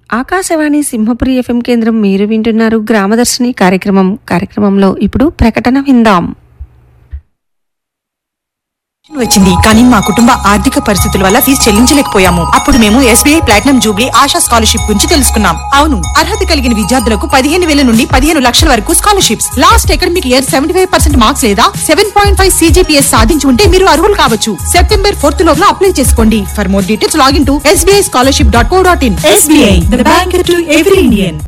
Akashvani Simhapuri F M కేంద్రం మీరు వింటున్నారు గ్రామదర్శిని కార్యక్రమం కార్యక్రమంలో ఇప్పుడు ప్రకటన విందాం వచ్చింది కానీ మా కుటుంబ ఆర్థిక పరిస్థితుల వల్ల ఫీజు చెల్లించలేకపోయాము అప్పుడు మేము S B I platinum jubilee Asha scholarship గురించి తెలుసుకున్నాం అవును అర్హత కలిగిన విద్యార్థులకు పదిహేను వేల నుండి పదిహేను లక్షల వరకు scholarships last academic year seventy five percent marks లేదా సెవెన్ పాయింట్ ఫైవ్ సీజీపీఎస్ సాధించి ఉంటే మీరు అర్హులు కావచ్చు సెప్టెంబర్ ఫోర్త్ లోపల అప్లై చేసుకోండి for more details login to S B I scholarship dot co dot in S B I the bank to every Indian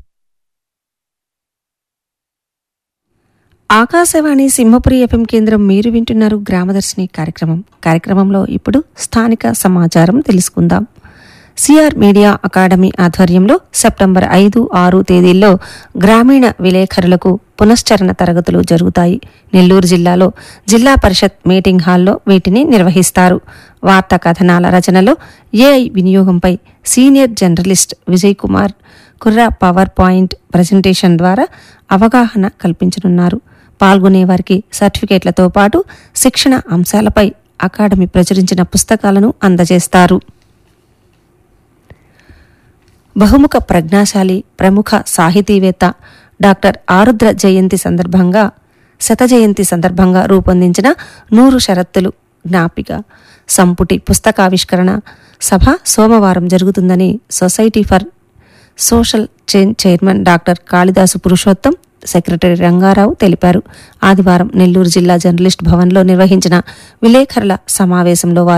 Akashvani Simhapuri F M కేంద్రం మీరు వింటున్నారు గ్రామదర్శిని కార్యక్రమం కార్యక్రమంలో ఇప్పుడు స్థానిక సమాచారం తెలుసుకుందాం సిఆర్ మీడియా అకాడమీ ఆధ్వర్యంలో సెప్టెంబర్ ఐదు ఆరు తేదీల్లో గ్రామీణ విలేకరులకు పునశ్చరణ తరగతులు జరుగుతాయి నెల్లూరు జిల్లాలో జిల్లా పరిషత్ మీటింగ్ హాల్లో వీటిని నిర్వహిస్తారు వార్తా కథనాల రచనలో ఏఐ వినియోగంపై senior journalist Vijay Kumar Kurra power point presentation ద్వారా అవగాహన కల్పించనున్నారు పాల్గొనే వారికి సర్టిఫికేట్లతో పాటు శిక్షణ అంశాలపై అకాడమీ ప్రచురించిన పుస్తకాలను అందజేస్తారు బహుముఖ ప్రజ్ఞాశాలి ప్రముఖ సాహితీవేత్త డాక్టర్ ఆరుద్ర జయంతి సందర్భంగా శత జయంతి సందర్భంగా రూపొందించిన నూరు షరత్తులు జ్ఞాపిక సంపుటి పుస్తకావిష్కరణ సభ సోమవారం జరుగుతుందని society for social change chairman doctor Kalidasu Purushottam secretary Rangarao తెలిపారు ఆదివారం నెల్లూరు జిల్లా జర్నలిస్ట్ భవన్లో నిర్వహించిన విలేకరుల సమావేశంలో వారు